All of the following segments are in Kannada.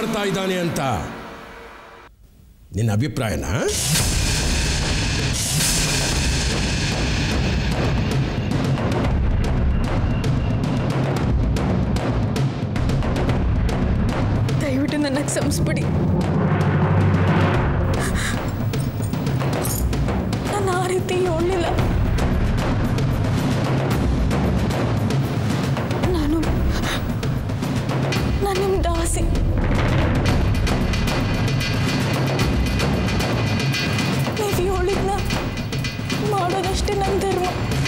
ಮಾಡ್ತಾ ಇದ್ದಾನೆ ಅಂತ ನಿನ್ನ ಅಭಿಪ್ರಾಯನಾ ದಯವಿಟ್ಟು ನನ್ನ ಕ್ಷಮಿಸ್ಬಿಡಿ ನಾನು ಆ ರೀತಿ ಹೇಳಲಿಲ್ಲ ನಾನು ನಾನು ನಿಮ್ಮ ದಾಸಿ ನೀವು ಹೇಳಿದ್ನ ಮಾಡೋದಷ್ಟೇ ನನ್ನ ಧರ್ಮ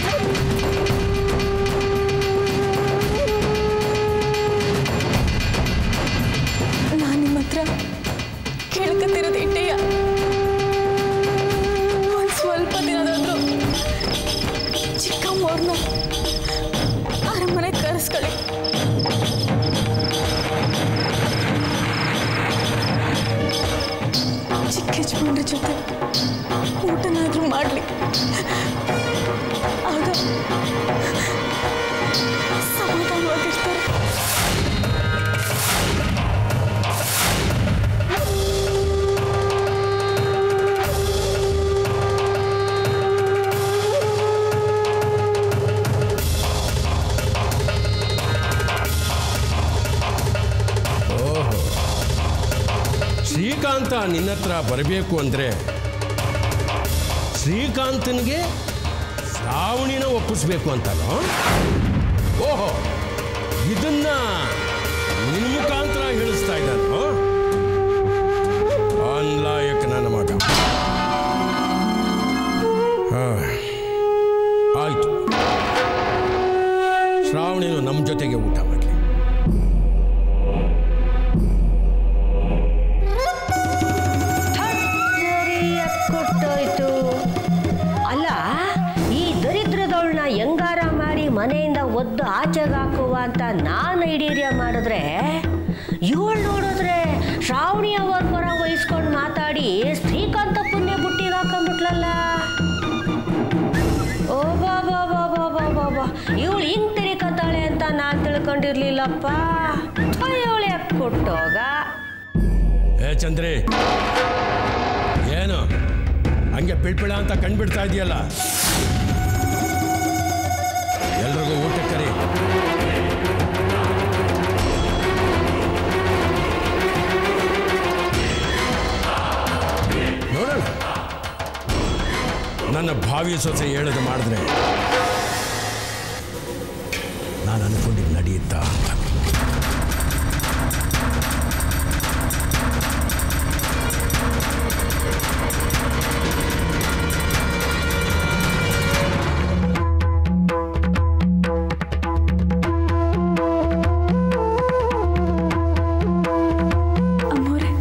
ನಾನು ನಿಮ್ಮ ಹತ್ರ ಕೇಳ್ಕತ್ತಿರೋದು ಇಟ್ಟೆಯ ಒಂದು ಸ್ವಲ್ಪ ದಿನದಾದ್ರು ಚಿಕ್ಕಮ್ಮವ್ರನ್ನ ಅರಮನೆಗೆ ಕರೆಸ್ಕೊಳ್ಳಿ ಚಿಕ್ಕ ಯಜಮಾನ್ರ ಜೊತೆ ಊಟನಾದ್ರೂ ಮಾಡಲಿ ಆಗ ಸಮಾಧಾನವಾಗಿರ್ತಾರೆ ಓಹೋ ಶ್ರೀಕಾಂತ ನಿನ್ನ ಹತ್ರ ಬರಬೇಕು ಅಂದರೆ ಶ್ರೀಕಾಂತನಿಗೆ ಶ್ರಾವಣಿನ ಒಪ್ಪಿಸ್ಬೇಕು ಅಂತನೋ ಓಹೋ ಇದನ್ನ ನಿನ್ನ ಮುಖಾಂತರ ಹೇಳಿಸ್ತಾ ಇದ್ದಾನೋ ಅನ್ಲಾಯಕ ನನ್ನ ಮಗ ಹಾ, ಆಯ್ತು ಶ್ರಾವಣಿನು ನಮ್ಮ ಜೊತೆಗೆ ಊಟ ಮಾಡಲಿ ಕೊಟ್ಟೋಯ್ತು ಅಲ್ಲ ಈ ದರಿದ್ರದವಳನ್ನ ಹೆಂಗಾರ ಮಾಡಿ ಮನೆಯಿಂದ ಒದ್ದು ಆಚೆಗೆ ಹಾಕುವ ಅಂತ ನಾನು ಐಡಿಯಾ ಮಾಡಿದ್ರೆ ಇವಳು ನೋಡಿದ್ರೆ ಶ್ರಾವಣಿ ಅವ್ರ ಪರ ವಹಿಸ್ಕೊಂಡು ಮಾತಾಡಿ ಶ್ರೀಕಾಂತ ಪುಣ್ಯ ಬುಟ್ಟಿಗೆ ಹಾಕೊಂಡ್ಬಿಟ್ಲಲ್ಲ ಓ ಬಾ ಬಾ ಬಾ ಬಾ ಬಾ ಬಾ ಬಾ ಇವಳು ಹಿಂಗ್ ತಿರ್ಕಂತಾಳೆ ಅಂತ ನಾನು ತಿಳ್ಕೊಂಡಿರ್ಲಿಲ್ಲಪ್ಪ ಇವಳು ಯಾಕೆ ಕೊಟ್ಟೋಗ ಏ ಚಂದ್ರಿ ಏನು ಹಂಗೆ ಪಿಳ್ಪಿಳ ಅಂತ ಕಣ್ಬಿಡ್ತಾ ಇದೆಯಲ್ಲ ಎಲ್ರಿಗೂ ಊಟಕ್ಕೆ ಕರಿ ನೋಡೋಣ ನನ್ನ ಭಾವಿ ಸೊಸೆ ಹೇಳೋದು ಮಾಡಿದ್ರೆ ನಾನು ಅನ್ಕೊಂಡಿದ್ದು ನಡೆಯುತ್ತಾ ಅಂತ ಅಮ್ಮೋರೆ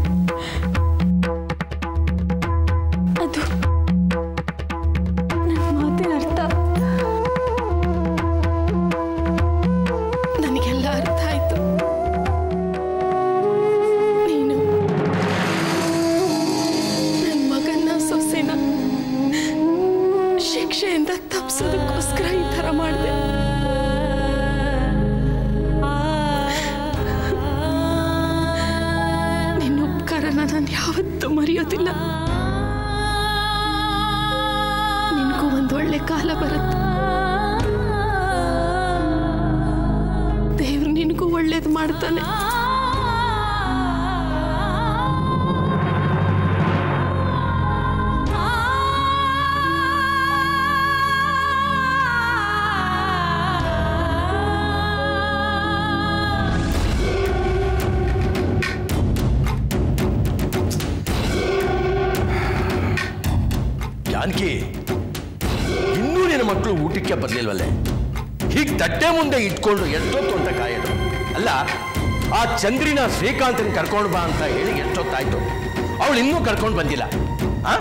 ಅದು ನನ್ನ ಮಾತಿನ ಅರ್ಥ ನನಗೆಲ್ಲ ಅರ್ಥ ಆಯ್ತು ನೀನು ನನ್ನ ಮಗನ ಸೊಸೆನ ಶಿಕ್ಷೆಯಿಂದ ತಪ್ಪಿಸೋದಕ್ಕೋಸ್ಕರ ಈ ಥರ ಮಾಡಿದೆ ನಿನ್ನ ಉಪಕಾರನ ನಾನು ಯಾವತ್ತೂ ಮರೆಯೋದಿಲ್ಲ ನಿನಗೂ ಒಂದು ಒಳ್ಳೆ ಕಾಲ ಬರುತ್ತೆ ದೇವ್ರು ನಿನಗೂ ಒಳ್ಳೇದು ಮಾಡ್ತಾನೆ ಜಾನಕಿ ಇನ್ನೂ ನಿನ್ನ ಮಕ್ಕಳು ಊಟಕ್ಕೆ ಬರ್ಲಿಲ್ವಲ್ಲೇ ಹೀಗೆ ತಟ್ಟೆ ಮುಂದೆ ಇಟ್ಕೊಂಡು ಎಷ್ಟೊತ್ತು ಅಂತ ಕಾಯೋದು ಅಲ್ಲ ಆ ಚಂದ್ರಿನ ಶ್ರೀಕಾಂತನ ಕರ್ಕೊಂಡು ಬಾ ಅಂತ ಹೇಳಿ ಎಷ್ಟೊತ್ತಾಯ್ತು ಅವಳು ಇನ್ನೂ ಕರ್ಕೊಂಡು ಬಂದಿಲ್ಲ ಆ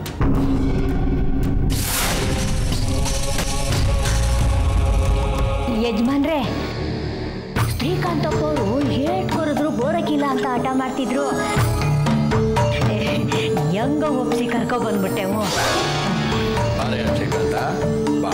ಯಜಮಾನ್ರೆ ಶ್ರೀಕಾಂತಪ್ಪ ಅವರು ಏಟ್ ಕೊರಿದ್ರು ಬೋರಕ್ಕಿಲ್ಲ ಅಂತ ಆಟ ಮಾಡ್ತಿದ್ರು ಹೆಂಗ ಒಪ್ಸಿ ಕರ್ಕೊ ಬಂದ್ಬಿಟ್ಟೆವು ಬಾರೆ ಶ್ರೀಕಾಂತ ಬಾ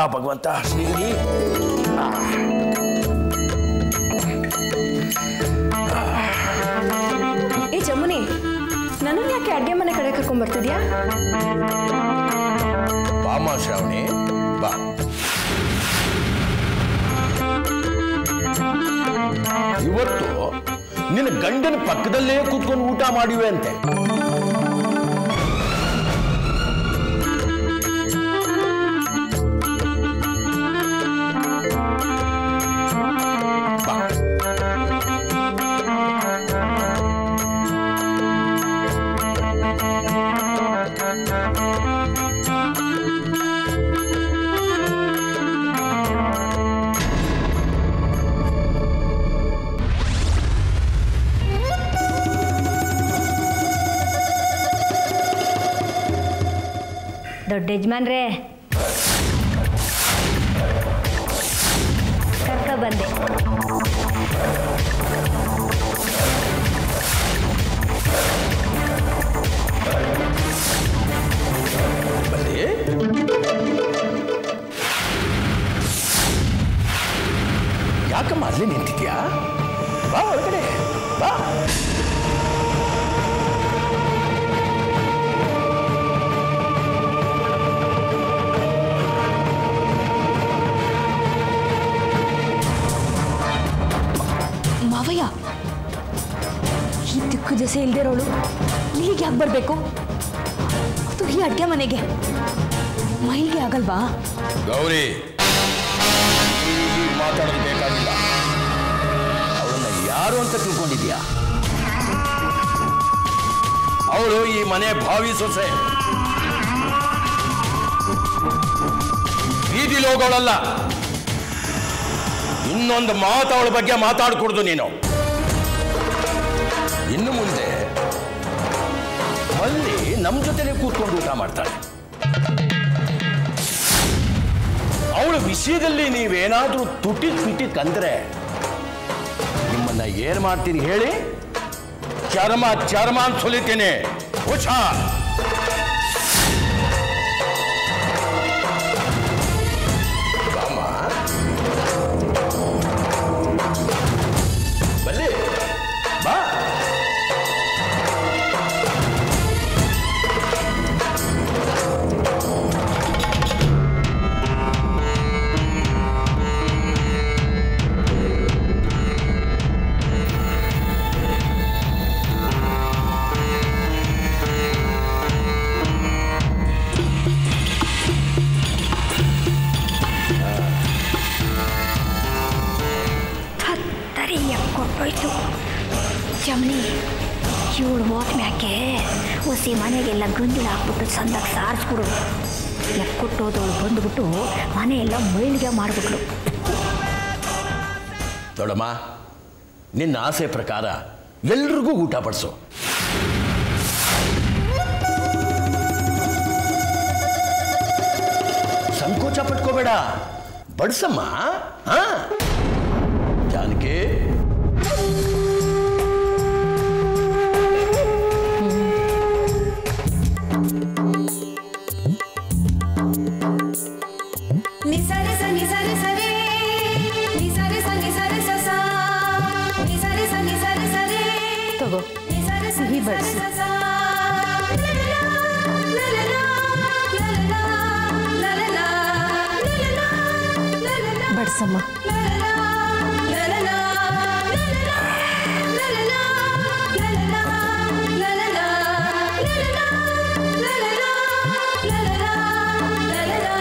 ಭಗವಂತ ಶ್ರೀಗರಿ ಏ ಜಮುನಿ ನನ್ನನ್ನು ಯಾಕೆ ಅಡುಗೆ ಮನೆ ಕಡೆ ಕರ್ಕೊಂಡ್ ಬರ್ತಿದ್ಯಾ ಬಾಮ ಶ್ರಾವಣಿ ಬಾ ಇವತ್ತು ನಿನ್ನ ಗಂಡನ ಪಕ್ಕದಲ್ಲೇ ಕೂತ್ಕೊಂಡು ಊಟ ಮಾಡಿವೆ ಅಂತೆ ಬಾ. ದೊಡ್ಡ ಯಜಮಾನ್ರೇ ಕರ್ಕ ಬಂದೆ ಬಲ್ಲಿ ಯಾಕಮ್ಮ ಅಲ್ಲೇ ನಿಂತಿದ್ಯಾ ಬಾ ಹೊರಗಡೆ ಬಾ ಮಾವಯ್ಯ ಈ ದಿಕ್ಕು ದೆಸೆ ಇಲ್ದೇ ಇರೋಳು ನೀಗೆ ಯಾಕೆ ಬರಬೇಕು ಅದು ಈ ಅಡುಗೆ ಮನೆಗೆ ಮೈಲ್ಗೆ ಆಗಲ್ವಾ ಗೌರಿ ಹೀಗ್ ಮಾತಾಡೋದು ಬೇಕಾಗಿಲ್ಲ ಅವಳನ್ನ ಯಾರು ಅಂತ ತಿಳ್ಕೊಂಡಿದ್ಯಾ ಅವಳು ಈ ಮನೆ ಭಾವಿ ಸೊಸೆ ಬೀದಿಲಿ ಹೋಗೋಳಲ್ಲ ಇನ್ನೊಂದು ಮಾತು ಅವಳ ಬಗ್ಗೆ ಮಾತಾಡ್ಕೊಡ್ದು ನೀನು ಇನ್ನು ಮುಂದೆ ಮಲ್ಲಿ ನಮ್ಮ ಜೊತೆನೆ ಕೂತ್ಕೊಂಡು ಊಟ ಮಾಡ್ತಾಳೆ ಅವಳ ವಿಷಯದಲ್ಲಿ ನೀವೇನಾದ್ರೂ ತುಟಿಕ್ ಪಿಟಿಕ್ ಅಂದ್ರೆ ನಿಮ್ಮನ್ನ ಏನ್ ಮಾಡ್ತೀನಿ ಹೇಳಿ ಚರ್ಮ ಚರ್ಮ ಅಂತ ಸುಲಿತೀನಿ ಹುಷಾರ್ ಬಾಮ್ಮ. ಬಲ್ಲಿ ಬಾ ತರಿಯ ಕೊಟ್ಟೋಯ್ತು ಜಮ್ನಿ ಇವಳು ಮೋತ್ ಮ್ಯಾಕೆ ಹೊಸಿ ಮನೆಗೆಲ್ಲ ಗಂಜಲ ಹಾಕ್ಬಿಟ್ಟು ಸಂದಾಗ ಸಾರಿಸ್ಬಿಡು ಎಕ್ಕೊಟ್ಟೋದವಳು ಬಂದ್ಬಿಟ್ಟು ಮನೆಯೆಲ್ಲ ಮೈಲಿಗೆ ಮಾಡಿಬಿಟ್ಲು ದೊಡಮ್ಮ ನಿನ್ನ ಆಸೆ ಪ್ರಕಾರ ಎಲ್ರಿಗೂ ಊಟ ಬಡಿಸು ಸಂಕೋಚ ಪಟ್ಕೋಬೇಡ ಬಡ್ಸಮ್ಮ ಹಾ ಜಾನಕಿ ನಿಸರೆ ಸ ನಿಸರೆ ಸರೆ ನಿಸರೆ ಸ ನಿಸರೆ ಸ ಸ ನಿಸರೆ ಸ ನಿಸರೆ ಸರೆ ತಗೋ ನಿಸರೆ ಸ ಸಿಹಿ ನಿಸರೆ ಬಡ್ಸು. ಸ ಸ ಲಲಲಾ, ಲಲಲಾ, ಲಲಲಾ, ಲಲಲಾ, ಲಲಲಾ, ಲಲಲಾ, ಬಡ್ಸಮ್ಮ ಲಲಲಾ, ಲಲಲಾ, ಲಲಲಾ, ಲಲಲಾ, ಲಲಲಾ, ಲಲಲಾ, ಲಲಲಾ, ಲಲಲಾ, ಲಲಲಾ, ಲಲಲಾ.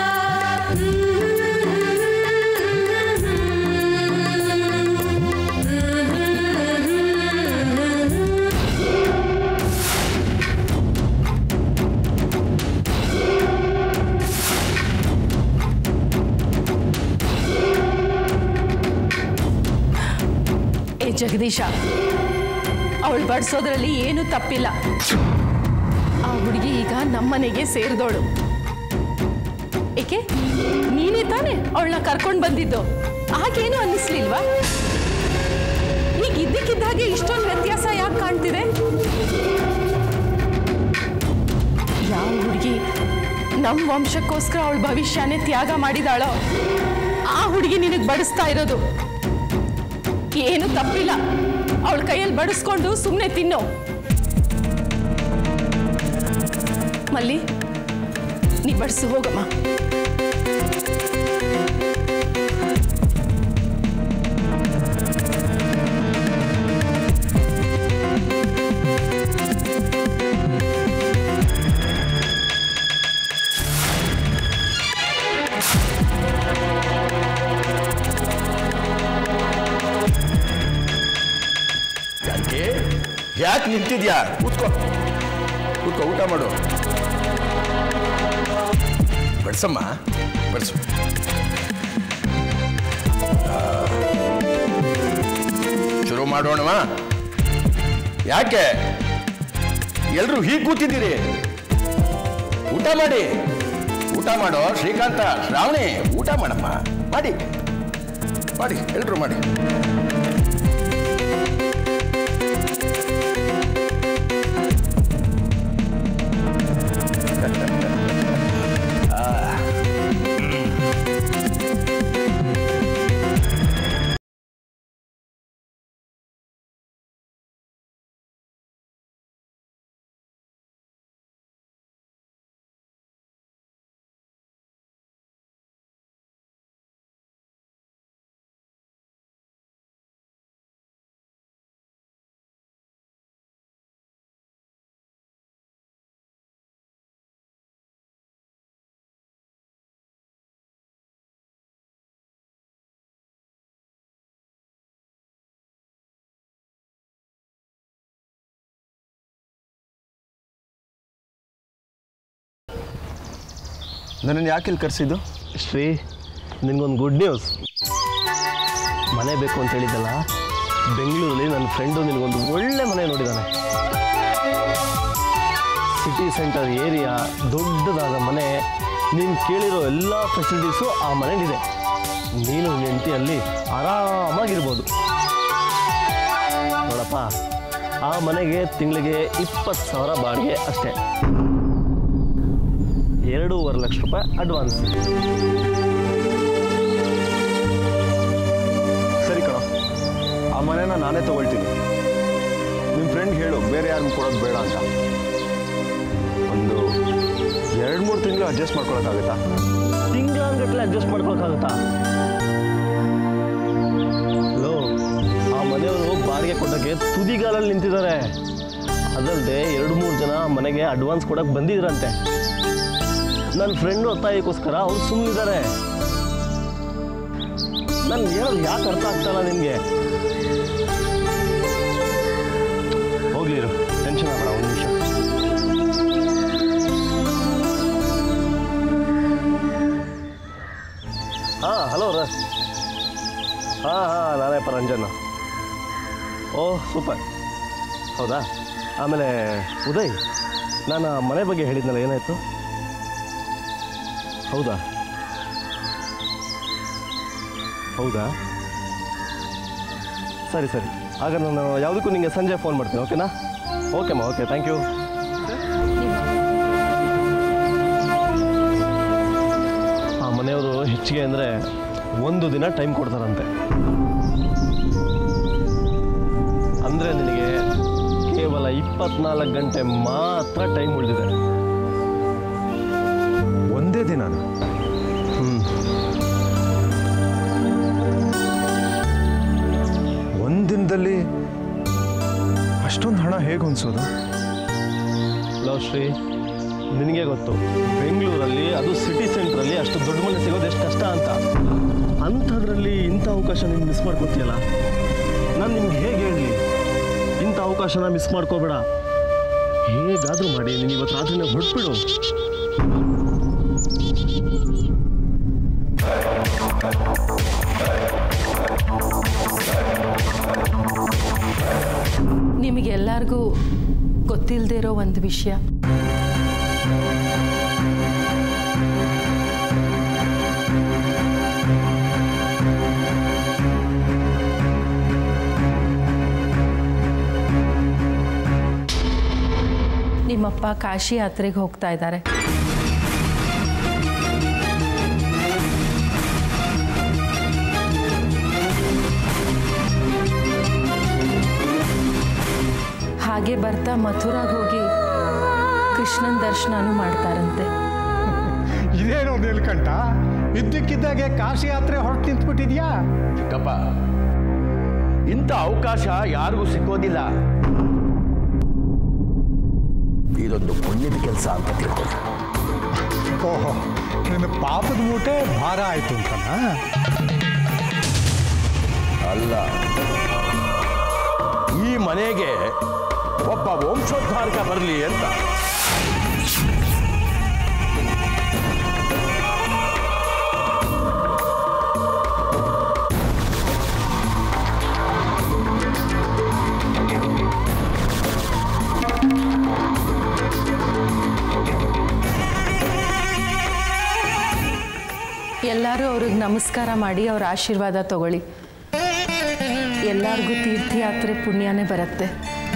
ಏ ಜಗದೀಶ ಅವಳು ಬಡಿಸೋದ್ರಲ್ಲಿ ಏನೂ ತಪ್ಪಿಲ್ಲ ಆ ಹುಡುಗಿ ಈಗ ನಮ್ಮನೆಗೆ ಸೇರಿದವಳು ಏಕೆ ನೀನೇ ತಾನೇ ಅವಳನ್ನ ಕರ್ಕೊಂಡು ಬಂದಿದ್ದು ಹಾಗೇನು ಅನ್ನಿಸ್ಲಿಲ್ವಾ ಈಗ ಇದ್ದಕ್ಕಿದ್ದಾಗೆ ಇಷ್ಟೊಂದು ವ್ಯತ್ಯಾಸ ಯಾಕೆ ಕಾಣ್ತಿದೆ ಯಾವ ಹುಡುಗಿ ನಮ್ಮ ವಂಶಕ್ಕೋಸ್ಕರ ಅವಳ ಭವಿಷ್ಯನೇ ತ್ಯಾಗ ಮಾಡಿದಾಳೋ ಆ ಹುಡುಗಿ ನಿನಗೆ ಬಡಿಸ್ತಾ ಇರೋದು ಏನು ತಪ್ಪಿಲ್ಲ ಅವಳ ಕೈಯಲ್ಲಿ ಬಡಿಸ್ಕೊಂಡು ಸುಮ್ಮನೆ ತಿನ್ನು ಮಲ್ಲಿ ನೀ ಬಡಿಸು ಹೋಗಮ್ಮ ಯಾಕೆ ಯಾಕೆ ನಿಂತಿದ್ಯಾ ಕೂತ್ಕೋ ಕೂತ್ಕೋ ಊಟ ಮಾಡು ಬಡ್ಸಮ್ಮ ಬಡ್ಸು ಆ. ಶುರು ಮಾಡೋಣವ ಯಾಕೆ ಎಲ್ರು ಹೀಗೆ ಕೂತಿದ್ದೀರಿ ಊಟ ಮಾಡಿ ಊಟ ಮಾಡೋ ಶ್ರೀಕಾಂತ ಶ್ರಾವಣಿ ಊಟ ಮಾಡಮ್ಮ ಮಾಡಿ ಮಾಡಿ ಎಲ್ರು ಮಾಡಿ ನನ್ನನ್ನು ಯಾಕೆ ಇಲ್ಲಿ ಕರೆಸಿದ್ದು ಶ್ರೀ ನಿನಗೊಂದು ಗುಡ್ ನ್ಯೂಸ್ ಮನೆ ಬೇಕು ಅಂತ ಹೇಳಿದ್ದಲ್ಲ ಬೆಂಗಳೂರಲ್ಲಿ ನನ್ನ ಫ್ರೆಂಡು ನಿನಗೊಂದು ಒಳ್ಳೆ ಮನೆ ನೋಡಿದ್ದಾನೆ ಸಿಟಿ ಸೆಂಟರ್ ಏರಿಯಾ ದೊಡ್ಡದಾದ ಮನೆ ನೀನು ಕೇಳಿರೋ ಎಲ್ಲ ಫೆಸಿಲಿಟೀಸು ಆ ಮನೇಲಿದೆ ನೀನು ನಿನ್ನ ಹೆಂಡತಿಯಲ್ಲಿ ಆರಾಮಾಗಿರ್ಬೋದು ನೋಡಪ್ಪ ಆ ಮನೆಗೆ ತಿಂಗಳಿಗೆ ಇಪ್ಪತ್ತು ಸಾವಿರ ಬಾಡಿಗೆ ಅಷ್ಟೇ ಎರಡೂವರೆ ಲಕ್ಷ ರೂಪಾಯಿ ಅಡ್ವಾನ್ಸ್ ಸರಿ ಕಣ ಆ ಮನೆನ ನಾನೇ ತಗೊಳ್ತೀನಿ ನಿಮ್ಮ ಫ್ರೆಂಡ್ ಹೇಳು ಬೇರೆ ಯಾರನ್ನು ಕೊಡೋದು ಬೇಡ ಅಂತ ಒಂದು ಎರಡು ಮೂರು ತಿಂಗಳು ಅಡ್ಜಸ್ಟ್ ಮಾಡ್ಕೊಳಕ್ಕಾಗತ್ತಾ ತಿಂಗಳಾನ್ಗಟ್ಲೆ ಅಡ್ಜಸ್ಟ್ ಮಾಡ್ಕೊಳಕ್ಕಾಗುತ್ತಾ ಲೋ ಆ ಮನೆಯವರು ಬಾಡಿಗೆ ಕೊಡೋಕ್ಕೆ ತುದಿಗಾಲಲ್ಲಿ ನಿಂತಿದ್ದಾರೆ ಅದಲ್ಲದೆ ಎರಡು ಮೂರು ಜನ ಆ ಮನೆಗೆ ಅಡ್ವಾನ್ಸ್ ಕೊಡಕ್ಕೆ ಬಂದಿದ್ರಂತೆ ನನ್ನ ಫ್ರೆಂಡು ಒತ್ತಾಯಕ್ಕೋಸ್ಕರ ಅವ್ರು ಸುಮ್ಮನಿದ್ದಾರೆ ನನ್ಗೆ ಹೇಳೋದು ಯಾಕೆ ಅರ್ಥ ಆಗ್ತಾಯಿಲ್ಲ ನಿನಗೆ ಹೋಗ್ಲಿ ಇರು ಟೆನ್ಷನ್ ಆಗಬೇಡ ಒಂದು ನಿಮಿಷ ಹಾಂ ಹಲೋ ರ ಹಾಂ ಹಾಂ ನಾನೇ ಪರಂಜನ್ ಓ ಸೂಪರ್ ಹೌದಾ ಆಮೇಲೆ ಉದಯ್ ನಾನು ಆ ಮನೆ ಬಗ್ಗೆ ಹೇಳಿದ್ನಲ್ಲ ಏನಾಯಿತು ಹೌದಾ ಹೌದಾ ಸರಿ ಸರಿ ಆಗ ನಾನು ಯಾವುದಕ್ಕೂ ನಿಮಗೆ ಸಂಜೆ ಫೋನ್ ಮಾಡ್ತೀನಿ ಓಕೆನಾ ಓಕೆಮ್ಮ ಓಕೆ ಥ್ಯಾಂಕ್ ಯು ಆ ಮನೆಯವರು ಹೆಚ್ಚಿಗೆ ಅಂದರೆ ಒಂದು ದಿನ ಟೈಮ್ ಕೊಡ್ತಾರಂತೆ ಅಂದರೆ ನಿನಗೆ ಕೇವಲ ಇಪ್ಪತ್ನಾಲ್ಕು ಗಂಟೆ ಮಾತ್ರ ಟೈಮ್ ಉಳಿದಿದೆ ಒಂದೇ ದಿನ ಹ್ಞೂ ಒಂದು ದಿನದಲ್ಲಿ ಅಷ್ಟೊಂದು ಹಣ ಹೇಗೆ ಹೊಂದಿಸೋದು ಲವ್ ಶ್ರೀ ನಿನಗೆ ಗೊತ್ತು ಬೆಂಗಳೂರಲ್ಲಿ ಅದು ಸಿಟಿ ಸೆಂಟ್ರಲ್ಲಿ ಅಷ್ಟು ದೊಡ್ಡ ಮನೆ ಸಿಗೋದು ಎಷ್ಟು ಕಷ್ಟ ಅಂತ ಅಂಥದ್ರಲ್ಲಿ ಇಂಥ ಅವಕಾಶ ನೀನು ಮಿಸ್ ಮಾಡ್ಕೋತೀಯಲ್ಲ ನಾನು ನಿಮ್ಗೆ ಹೇಗೆ ಹೇಳಲಿ ಇಂಥ ಅವಕಾಶನ ಮಿಸ್ ಮಾಡ್ಕೋಬೇಡ ಹೇಗಾದರೂ ಮಾಡಿ ನೀನು ಇವತ್ತು ರಾತ್ರಿನೇ ಹೊರಟ್ಬಿಡು ನಿಮಗೆಲ್ಲರಿಗೂ ಗೊತ್ತಿಲ್ಲದೆ ಇರೋ ಒಂದು ವಿಷಯ ನಿಮ್ಮಪ್ಪ ಕಾಶಿ ಯಾತ್ರೆಗೆ ಹೋಗ್ತಾ ಇದ್ದಾರೆ ಹಾಗೆ ಬರ್ತಾ ಮಥುರಾಗ ಹೋಗಿ ಕೃಷ್ಣನ ದರ್ಶನನೂ ಮಾಡ್ತಾರಂತೆ ಇದೇನೋ ನೀಲ್ಕಂಠ ಇದ್ದಕ್ಕಿದ್ದಾಗೆ ಕಾಶಿ ಯಾತ್ರೆ ಹೊರಟು ನಿಂತ್ಬಿಟ್ಟಿದ್ಯಾ ಚಿಕ್ಕಪ್ಪ ಇಂಥ ಅವಕಾಶ ಯಾರಿಗೂ ಸಿಕ್ಕೋದಿಲ್ಲ ಇದೊಂದು ಪುಣ್ಯದ ಕೆಲಸ ಅಂತ ತಿಳ್ಕೊಳ್ಳಿ ಓಹೋ ನಿನ್ನ ಪಾಪದ ಮೂಟೆ ಭಾರ ಆಯ್ತು ಅಂತನಾ ಅಲ್ಲ ಈ ಮನೆಗೆ ಒಬ್ಬ ವಂಶೋದ್ಧಾರಕ ಬರಲಿ ಅಂತ ಎಲ್ಲರೂ ಅವ್ರಿಗೆ ನಮಸ್ಕಾರ ಮಾಡಿ ಅವ್ರ ಆಶೀರ್ವಾದ ತಗೊಳ್ಳಿ ಎಲ್ಲರಿಗೂ ತೀರ್ಥಯಾತ್ರೆ ಪುಣ್ಯನೇ ಬರುತ್ತೆ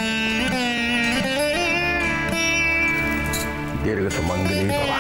ದೀರ್ಘ ಸುಮಂಗಲಿ ಭವ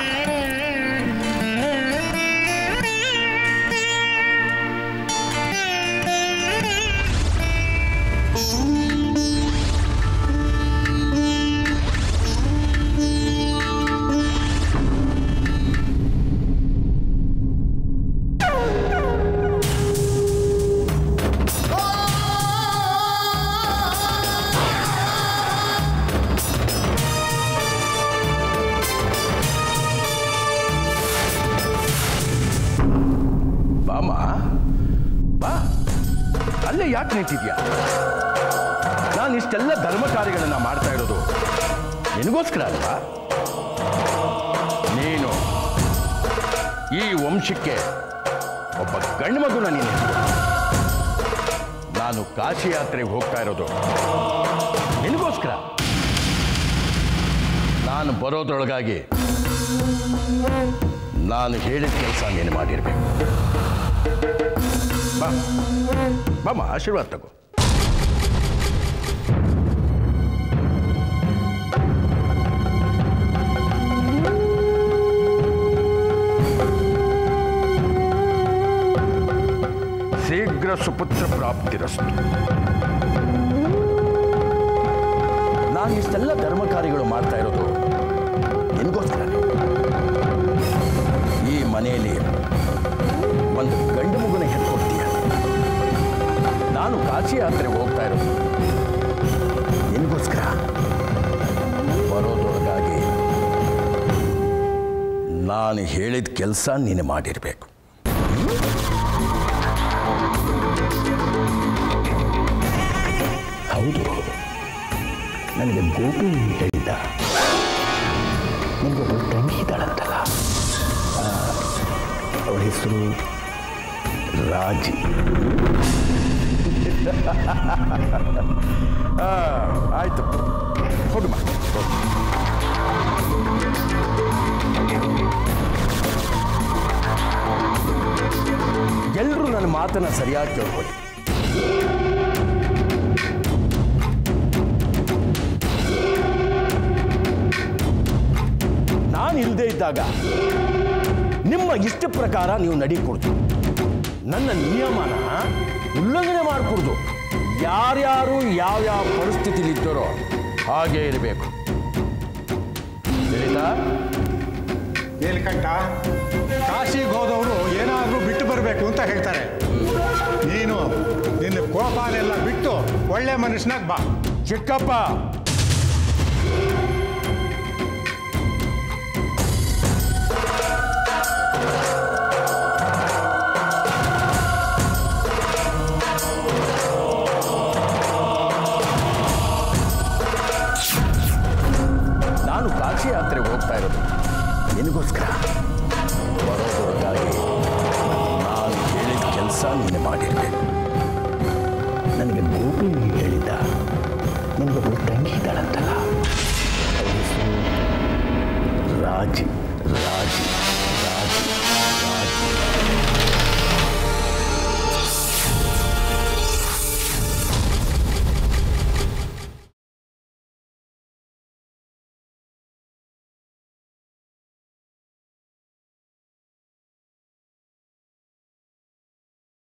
ಬಾಮ ಬಾ ಅಲ್ಲೇ ಯಾಕೆ ನಿಂತಿದ್ಯಾ ನಾನು ಇಷ್ಟೆಲ್ಲ ಧರ್ಮ ಕಾರ್ಯಗಳನ್ನ ಮಾಡ್ತಾ ಇರೋದು ನಿನಗೋಸ್ಕರ ಅಲ್ವಾ ನೀನು ಈ ವಂಶಕ್ಕೆ ಒಬ್ಬ ಗಂಡು ಮಗುನ ನೀನು ಹೆತ್ಕೊ. ನಾನು ಕಾಶಿ ಯಾತ್ರೆಗೆ ಹೋಗ್ತಾ ಇರೋದು ನಿನಗೋಸ್ಕರ ನಾನು ಬರೋದ್ರೊಳಗಾಗಿ ನಾನು ಹೇಳಿದ ಕೆಲಸ ನೀನು ಮಾಡಿರ್ಬೇಕು ಬಾ ಬಾಮ ಆಶೀರ್ವಾದ ತಗೋ ಶೀಘ್ರ ಸುಪುತ್ರ ಪ್ರಾಪ್ತಿರಸ್ತು ನಾನು ಇಷ್ಟೆಲ್ಲ ಧರ್ಮ ಕಾರ್ಯಗಳು ಮಾಡ್ತಾ ಇರೋದು ನಿನಗೋಸ್ಕರ ಈ ಮನೆಯಲ್ಲಿ ಒಂದು ಗಂಡು ಮಗುನ ಹೆತ್ಕೊಡ್ತೀಯ ನಾನು ಕಾಶಿ ಯಾತ್ರೆಗೆ ಹೋಗ್ತಾ ಇರೋದು ನಿನಗೋಸ್ಕರ ಬರೋದೊಳಗಾಗಿ ನಾನು ಹೇಳಿದ ಕೆಲಸ ನೀನು ಮಾಡಿರಬೇಕು ಹೌದು ನನಗೆ ಗೋಪಿ ಹೇಳಿದ್ದ ನಿನಗೊಬ್ಬಳು ತಂಗಿ ಇದ್ದಾಳಂತಲ್ಲ ಅವಳ ಹೆಸರು ರಾಜಿ ಆ, ಆಯ್ತು ಹೋಗಮ್ಮ ಹೋಗು. ಎಲ್ಲರೂ ನನ್ನ ಮಾತನ್ನ ಸರಿಯಾಗಿ ಕೇಳ್ಕೊಳ್ಳಿ ನಾನು ಇಲ್ಲದೆ ಇದ್ದಾಗ ನಿಮ್ಮ ಇಷ್ಟ ಪ್ರಕಾರ ನೀವು ನಡೀಕೊಡ್ತು ನನ್ನ ನಿಯಮನ ಉಲ್ಲಂಘನೆ ಮಾಡಿಕೊಡ್ದು ಯಾರ್ಯಾರು ಯಾವ್ಯಾವ ಪರಿಸ್ಥಿತಿಲಿ ಇದ್ದಾರೋ ಹಾಗೆ ಇರಬೇಕು ತಿಳಿತಾ ನೀಲ್ಕಂಠ ಕಾಶಿಗೆ ಹೋದವರು ಏನಾದರೂ ಬಿಟ್ಟು ಬರಬೇಕು ಅಂತ ಹೇಳ್ತಾರೆ ನೀನು ನಿನ್ನ ಕೋಪಾನೆಲ್ಲ ಬಿಟ್ಟು ಒಳ್ಳೆ ಮನುಷ್ಯನಾಗ ಬಾ ಚಿಕ್ಕಪ್ಪ ನಾನು ಕಾಶಿ ಯಾತ್ರೆಗೆ ಹೋಗ್ತಾ ಇರೋದು ನಿನಗೋಸ್ಕರ ಬರೋದೊಳಗಾಗಿ ನಾನು ಹೇಳಿದ ಕೆಲಸ ನೀನು ಮಾಡಿರಬೇಕು ನನಗೆ ಗೋಪಿ ಹೇಳಿದ್ದ ನಿನಗೊಬ್ಬಳು ತಂಗಿ ಇದ್ದಾಳಂತಲ್ಲ ಅವಳ ಹೆಸರು ರಾಜಿ